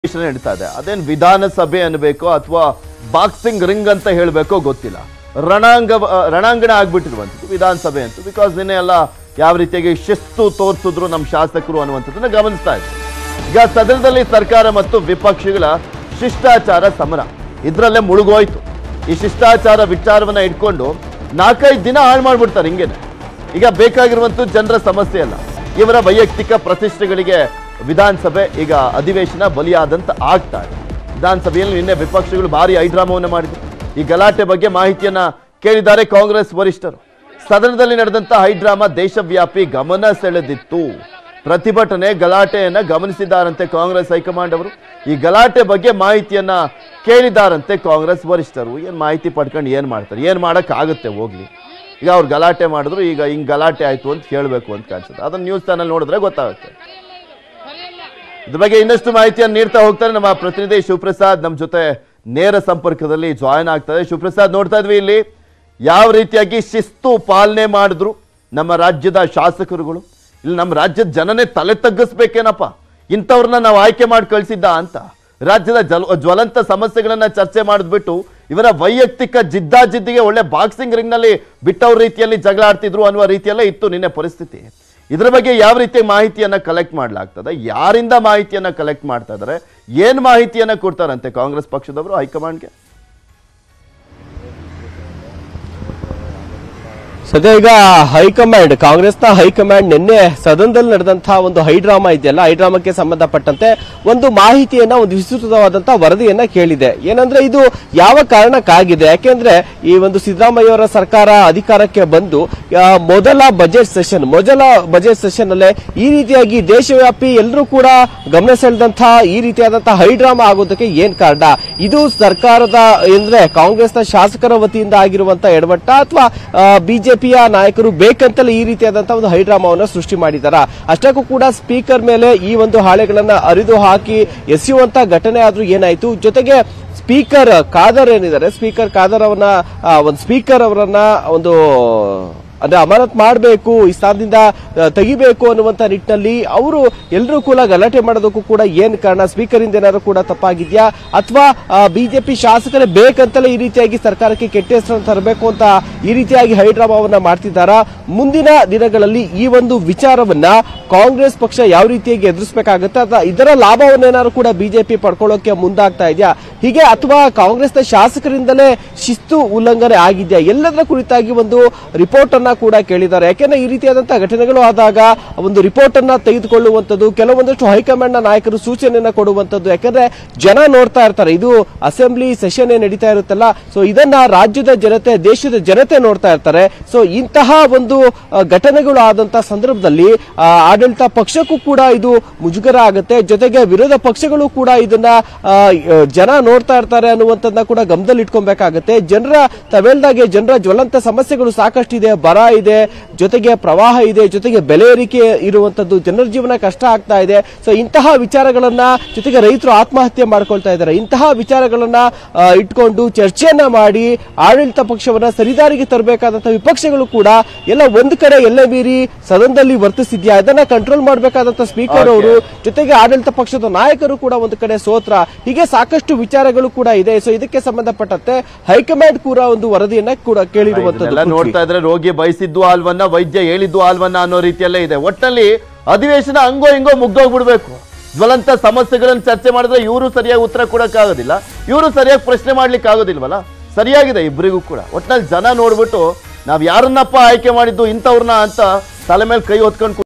ಅಧಿವೇಶನ ನಡೀತಾ ಇದೆ ಅದೇನ್ ವಿಧಾನಸಭೆ ಅನ್ಬೇಕೋ ಅಥವಾ ಬಾಕ್ಸಿಂಗ್ ರಿಂಗ್ ಅಂತ ಹೇಳಬೇಕೋ ಗೊತ್ತಿಲ್ಲ ರಣಾಂಗ ಆ, ರಣಾಂಗಣ ಆಗ್ಬಿಟ್ಟಿರುವಂಥದ್ದು ವಿಧಾನಸಭೆ ಅಂತ ಬಿಕಾಸ್ ನಿನ್ನೆ ಎಲ್ಲ ಯಾವ ರೀತಿಯಾಗಿ ಶಿಸ್ತು ತೋರಿಸಿದ್ರು ನಮ್ಮ ಶಾಸಕರು ಅನ್ನುವಂಥದ್ದನ್ನ ಗಮನಿಸ್ತಾ ಇದ್ವಿ ಈಗ ಸದನದಲ್ಲಿ ಸರ್ಕಾರ ಮತ್ತು ವಿಪಕ್ಷಗಳ ಶಿಷ್ಟಾಚಾರ ಸಮರ ಇದರಲ್ಲೇ ಮುಳುಗೋಯ್ತು ಈ ಶಿಷ್ಟಾಚಾರ ವಿಚಾರವನ್ನ ಇಟ್ಕೊಂಡು ನಾಲ್ಕೈದು ದಿನ ಹಾಳು ಮಾಡ್ಬಿಡ್ತಾರೆ ಹಿಂಗೇನೆ ಈಗ ಬೇಕಾಗಿರುವಂತ ಜನರ ಸಮಸ್ಯೆ ಅಲ್ಲ ಇವರ ವೈಯಕ್ತಿಕ ಪ್ರತಿಷ್ಠೆಗಳಿಗೆ ವಿಧಾನಸಭೆ ಈಗ ಅಧಿವೇಶನ ಬಲಿಯಾದಂತ ಆಗ್ತಾ ಇದೆ ವಿಧಾನಸಭೆಯಲ್ಲಿ ನಿನ್ನೆ ವಿಪಕ್ಷಗಳು ಭಾರಿ ಐಡ್ರಾಮವನ್ನು ಮಾಡಿದ್ರು ಈ ಗಲಾಟೆ ಬಗ್ಗೆ ಮಾಹಿತಿಯನ್ನ ಕೇಳಿದ್ದಾರೆ ಕಾಂಗ್ರೆಸ್ ವರಿಷ್ಠರು ಸದನದಲ್ಲಿ ನಡೆದಂತ ಹೈಡ್ರಾಮಾ ದೇಶವ್ಯಾಪಿ ಗಮನ ಸೆಳೆದಿತ್ತು ಪ್ರತಿಭಟನೆ ಗಲಾಟೆಯನ್ನ ಗಮನಿಸಿದ್ದಾರಂತೆ ಕಾಂಗ್ರೆಸ್ ಹೈಕಮಾಂಡ್ ಅವರು ಈ ಗಲಾಟೆ ಬಗ್ಗೆ ಮಾಹಿತಿಯನ್ನ ಕೇಳಿದಾರಂತೆ ಕಾಂಗ್ರೆಸ್ ವರಿಷ್ಠರು ಏನ್ ಮಾಹಿತಿ ಪಡ್ಕೊಂಡು ಏನ್ ಮಾಡ್ತಾರೆ ಏನ್ ಮಾಡಕ್ ಆಗುತ್ತೆ ಹೋಗ್ಲಿ ಈಗ ಅವ್ರು ಗಲಾಟೆ ಮಾಡಿದ್ರು ಈಗ ಹಿಂಗ್ ಗಲಾಟೆ ಆಯ್ತು ಅಂತ ಕೇಳಬೇಕು ಅಂತ ಕಾಣಿಸುತ್ತೆ ಅದನ್ನ ನ್ಯೂಸ್ ಚಾನಲ್ ನೋಡಿದ್ರೆ ಗೊತ್ತಾಗುತ್ತೆ ಇದ್ರ ಬಗ್ಗೆ ಇನ್ನಷ್ಟು ಮಾಹಿತಿಯನ್ನು ನೀಡ್ತಾ ಹೋಗ್ತಾರೆ ನಮ್ಮ ಪ್ರತಿನಿಧಿ ಶಿವಪ್ರಸಾದ್ ನಮ್ಮ ಜೊತೆ ನೇರ ಸಂಪರ್ಕದಲ್ಲಿ ಜಾಯಿನ್ ಆಗ್ತಾರೆ ಶಿವಪ್ರಸಾದ್ ನೋಡ್ತಾ ಇದ್ವಿ ಇಲ್ಲಿ ಯಾವ ರೀತಿಯಾಗಿ ಶಿಸ್ತು ಪಾಲನೆ ಮಾಡಿದ್ರು ನಮ್ಮ ರಾಜ್ಯದ ಶಾಸಕರುಗಳು ಇಲ್ಲಿ ನಮ್ಮ ರಾಜ್ಯದ ಜನನೇ ತಲೆ ತಗ್ಗಿಸ್ಬೇಕೇನಪ್ಪ ಇಂಥವ್ರನ್ನ ನಾವು ಆಯ್ಕೆ ಮಾಡಿ ಕಳಿಸಿದ್ದ ಅಂತ ರಾಜ್ಯದ ಜಲ್ ಜ್ವಲಂತ ಸಮಸ್ಯೆಗಳನ್ನ ಚರ್ಚೆ ಮಾಡಿದ್ಬಿಟ್ಟು ಇವರ ವೈಯಕ್ತಿಕ ಜಿದ್ದಾಜಿದ್ದಿಗೆ ಒಳ್ಳೆ ಬಾಕ್ಸಿಂಗ್ ರಿಂಗ್ನಲ್ಲಿ ಬಿಟ್ಟವ್ರ ರೀತಿಯಲ್ಲಿ ಜಗಳ ಆಡ್ತಿದ್ರು ಅನ್ನುವ ರೀತಿಯಲ್ಲೇ ಇತ್ತು ನಿನ್ನೆ ಪರಿಸ್ಥಿತಿ ಇದ್ರ ಬಗ್ಗೆ ಯಾವ ರೀತಿ ಮಾಹಿತಿಯನ್ನ ಕಲೆಕ್ಟ್ ಮಾಡ್ಲಾಗ್ತದೆ ಯಾರಿಂದ ಮಾಹಿತಿಯನ್ನ ಕಲೆಕ್ಟ್ ಮಾಡ್ತಾ ಇದಾರೆ ಏನ್ ಮಾಹಿತಿಯನ್ನ ಕೊಡ್ತಾರಂತೆ ಕಾಂಗ್ರೆಸ್ ಪಕ್ಷದವರು ಹೈಕಮಾಂಡ್ಗೆ ಸದ್ಯ ಈಗ ಹೈಕಮಾಂಡ್ ಕಾಂಗ್ರೆಸ್ನ ಹೈಕಮಾಂಡ್ ನಿನ್ನೆ ಸದನದಲ್ಲಿ ನಡೆದಂತಹ ಒಂದು ಹೈಡ್ರಾಮಾ ಇದೆಯಲ್ಲ ಹೈಡ್ರಾಮಾಕ್ಕೆ ಸಂಬಂಧಪಟ್ಟಂತೆ ಒಂದು ಮಾಹಿತಿಯನ್ನ ಒಂದು ವಿಸ್ತೃತವಾದಂತಹ ವರದಿಯನ್ನ ಕೇಳಿದೆ ಏನಂದ್ರೆ ಇದು ಯಾವ ಕಾರಣಕ್ಕಾಗಿದೆ ಯಾಕೆಂದ್ರೆ ಈ ಒಂದು ಸಿದ್ದರಾಮಯ್ಯ ಅವರ ಸರ್ಕಾರ ಅಧಿಕಾರಕ್ಕೆ ಬಂದು ಆ, ಮೊದಲ ಬಜೆಟ್ ಸೆಷನ್ ಮೊದಲ ಬಜೆಟ್ ಸೆಷನ್ ಅಲ್ಲೇ ಈ ರೀತಿಯಾಗಿ ದೇಶವ್ಯಾಪಿ ಎಲ್ಲರೂ ಕೂಡ ಗಮನ ಸೆಳೆದಂತಹ ಈ ರೀತಿಯಾದಂತಹ ಹೈಡ್ರಾಮಾ ಆಗೋದಕ್ಕೆ ಏನ್ ಕಾರಣ ಇದು ಸರ್ಕಾರದ ಅಂದ್ರೆ ಕಾಂಗ್ರೆಸ್ನ ಶಾಸಕರ ವತಿಯಿಂದ ಆಗಿರುವಂತಹ ಎಡವಟ್ಟ ಅಥವಾ ಬಿಜೆಪಿಯ ನಾಯಕರು ಬೇಕಂತಲೇ ಈ ರೀತಿಯಾದಂತಹ ಒಂದು ಹೈಡ್ರಾಮಾವನ್ನ ಸೃಷ್ಟಿ ಮಾಡಿದಾರ ಅಷ್ಟಕ್ಕೂ ಕೂಡ ಸ್ಪೀಕರ್ ಮೇಲೆ ಈ ಒಂದು ಹಾಳೆಗಳನ್ನ ಅರಿದು ಹಾಕಿ ಎಸೆಯುವಂತ ಘಟನೆ ಆದ್ರೂ ಏನಾಯ್ತು ಜೊತೆಗೆ ಸ್ಪೀಕರ್ ಖಾದರ್ ಏನಿದ್ದಾರೆ ಸ್ಪೀಕರ್ ಖಾದರ್ ಅವರನ್ನ ಆ, ಒಂದು ಸ್ಪೀಕರ್ ಅವರನ್ನ ಒಂದು ಅಂದ್ರೆ ಅಮಾನತ್ ಮಾಡಬೇಕು ಈ ಸ್ಥಾನದಿಂದ ಆ, ತೆಗಿಬೇಕು ಅನ್ನುವಂತ ನಿಟ್ಟಿನಲ್ಲಿ ಅವರು ಎಲ್ಲರೂ ಕೂಡ ಗಲಾಟೆ ಮಾಡೋದಕ್ಕೂ ಕೂಡ ಏನ್ ಕಾರಣ ಸ್ಪೀಕರ್ ಇಂದ ಏನಾದ್ರು ಕೂಡ ತಪ್ಪಾಗಿದ್ಯಾ ಅಥವಾ ಬಿಜೆಪಿ ಶಾಸಕರೇ ಬೇಕಂತಲೇ ಈ ರೀತಿಯಾಗಿ ಸರ್ಕಾರಕ್ಕೆ ಕೆಟ್ಟ ಹೆಸರನ್ನು ತರಬೇಕು ಅಂತ ಈ ರೀತಿಯಾಗಿ ಹೈಡ್ರಾಮಾವನ್ನ ಮಾಡ್ತಿದ್ದಾರಾ ಮುಂದಿನ ದಿನಗಳಲ್ಲಿ ಈ ಒಂದು ವಿಚಾರವನ್ನ ಕಾಂಗ್ರೆಸ್ ಪಕ್ಷ ಯಾವ ರೀತಿಯಾಗಿ ಎದುರಿಸಬೇಕಾಗುತ್ತೆ ಅಥವಾ ಇದರ ಲಾಭವನ್ನೇನಾದ್ರು ಕೂಡ ಬಿಜೆಪಿ ಪಡ್ಕೊಳ್ಳೋಕೆ ಮುಂದಾಗ್ತಾ ಇದೆಯಾ ಹೀಗೆ ಅಥವಾ ಕಾಂಗ್ರೆಸ್ನ ಶಾಸಕರಿಂದಲೇ ಶಿಸ್ತು ಉಲ್ಲಂಘನೆ ಆಗಿದೆಯಾ ಎಲ್ಲದರ ಕುರಿತಾಗಿ ಒಂದು ರಿಪೋರ್ಟ್ ಅನ್ನ ಕೂಡ ಕೇಳಿದ್ದಾರೆ ಯಾಕೆಂದ್ರೆ ಈ ರೀತಿಯಾದಂತಹ ಘಟನೆಗಳು ಆದಾಗ ಒಂದು ರಿಪೋರ್ಟ್ ಅನ್ನ ತೆಗೆದುಕೊಳ್ಳುವಂತದ್ದು ಕೆಲವೊಂದಷ್ಟು ಹೈಕಮಾಂಡ್ ನ ನಾಯಕರು ಸೂಚನೆಯನ್ನ ಕೊಡುವಂತದ್ದು ಯಾಕಂದ್ರೆ ಜನ ನೋಡ್ತಾ ಇರ್ತಾರೆ ಇದು ಅಸೆಂಬ್ಲಿ ಸೆಷನ್ ನಡೀತಾ ಇರುತ್ತಲ್ಲ ಸೊ ಇದನ್ನ ರಾಜ್ಯದ ಜನತೆ ದೇಶದ ಜನತೆ ನೋಡ್ತಾ ಇರ್ತಾರೆ ಸೊ ಇಂತಹ ಒಂದು ಆ, ಘಟನೆಗಳು ಆದಂತಹ ಸಂದರ್ಭದಲ್ಲಿ ಆ, ಆಡಳಿತ ಪಕ್ಷಕ್ಕೂ ಕೂಡ ಇದು ಮುಜುಗರ ಆಗುತ್ತೆ ಜೊತೆಗೆ ವಿರೋಧ ಪಕ್ಷಗಳು ಕೂಡ ಇದನ್ನ ಆ, ಆ, ಜನ ನೋಡ್ತಾ ಇರ್ತಾರೆ ಅನ್ನುವಂಥದ್ದನ್ನ ಕೂಡ ಗಮನದಲ್ಲಿ ಇಟ್ಕೊಬೇಕಾಗತ್ತೆ ಜನರ ತಾವೇಳ್ದಾಗೆ ಜನರ ಜ್ವಲಂತ ಸಮಸ್ಯೆಗಳು ಸಾಕಷ್ಟಿದೆ ಬರ ಇದೆ ಜೊತೆಗೆ ಪ್ರವಾಹ ಇದೆ ಜೊತೆಗೆ ಬೆಲೆ ಏರಿಕೆ ಇರುವಂತದ್ದು ಜನರ ಜೀವನ ಕಷ್ಟ ಆಗ್ತಾ ಇದೆ ಸೊ ಇಂತಹ ವಿಚಾರಗಳನ್ನ ಜೊತೆಗೆ ರೈತರು ಆತ್ಮಹತ್ಯೆ ಮಾಡ್ಕೊಳ್ತಾ ಇದ್ದಾರೆ ಇಂತಹ ವಿಚಾರಗಳನ್ನ ಆ, ಇಟ್ಕೊಂಡು ಚರ್ಚೆಯನ್ನ ಮಾಡಿ ಆಡಳಿತ ಪಕ್ಷವನ್ನ ಸರಿದಾರಿಗೆ ತರಬೇಕಾದಂತಹ ವಿಪಕ್ಷಗಳು ಕೂಡ ಎಲ್ಲ ಒಂದ್ ಕಡೆ ಎಲ್ಲೇ ಮೀರಿ ಸದನದಲ್ಲಿ ವರ್ತಿಸಿದ್ಯಾ ಇದನ್ನ ಕಂಟ್ರೋಲ್ ಮಾಡಬೇಕಾದಂತ ಸ್ಪೀಕರ್ Okay. ಅವರು ಜೊತೆಗೆ ಆಡಳಿತ ಪಕ್ಷದ ನಾಯಕರು ಕೂಡ ಒಂದು ಕಡೆ ಸೋತ್ರ ಹೀಗೆ ಸಾಕಷ್ಟು ವಿಚಾರಗಳು ಕೂಡ ಇದೆ ಸೊ ಇದಕ್ಕೆ ಸಂಬಂಧಪಟ್ಟಂತೆ ಹೈಕಮಾಂಡ್ ಕೂಡ ಒಂದು ವರದಿಯನ್ನ ಕೂಡ ಇದನ್ನೆಲ್ಲ ಕೇಳಿರುವಂತದ್ದು ನೋಡ್ತಾ ಇದ್ರೆ ರೋಗಿ ಬಯಸಿದ್ದು ಆಲ್ವನ್ನ ವೈದ್ಯ ಹೇಳಿದ್ದು ಆಲ್ವನ್ನ ಅನ್ನೋ ರೀತಿಯಲ್ಲೇ ಇದೆ ಒಟ್ಟಲ್ಲಿ ಅಧಿವೇಶನ ಹಂಗೋ ಹಿಂಗೋ ಮುಗ್ದೋಗ್ಬಿಡ್ಬೇಕು ಜ್ವಲಂತ ಸಮಸ್ಯೆಗಳನ್ನು ಚರ್ಚೆ ಮಾಡಿದ್ರೆ ಇವರು ಸರಿಯಾಗಿ ಉತ್ತರ ಕೊಡಕ್ಕಾಗೋದಿಲ್ಲ ಇವರು ಸರಿಯಾಗಿ ಪ್ರಶ್ನೆ ಮಾಡ್ಲಿಕ್ಕೆ ಆಗೋದಿಲ್ವಲ್ಲ ಸರಿಯಾಗಿದೆ ಇಬ್ಬರಿಗೂ ಕೂಡ ಒಟ್ನಲ್ಲಿ ಜನ ನೋಡ್ಬಿಟ್ಟು ನಾವ್ ಯಾರನ್ನಪ್ಪ ಆಯ್ಕೆ ಮಾಡಿದ್ದು ಇಂಥವ್ರನ್ನ ಅಂತ ತಲೆ ಮೇಲೆ ಕೈ ಹೊತ್ಕೊಂಡು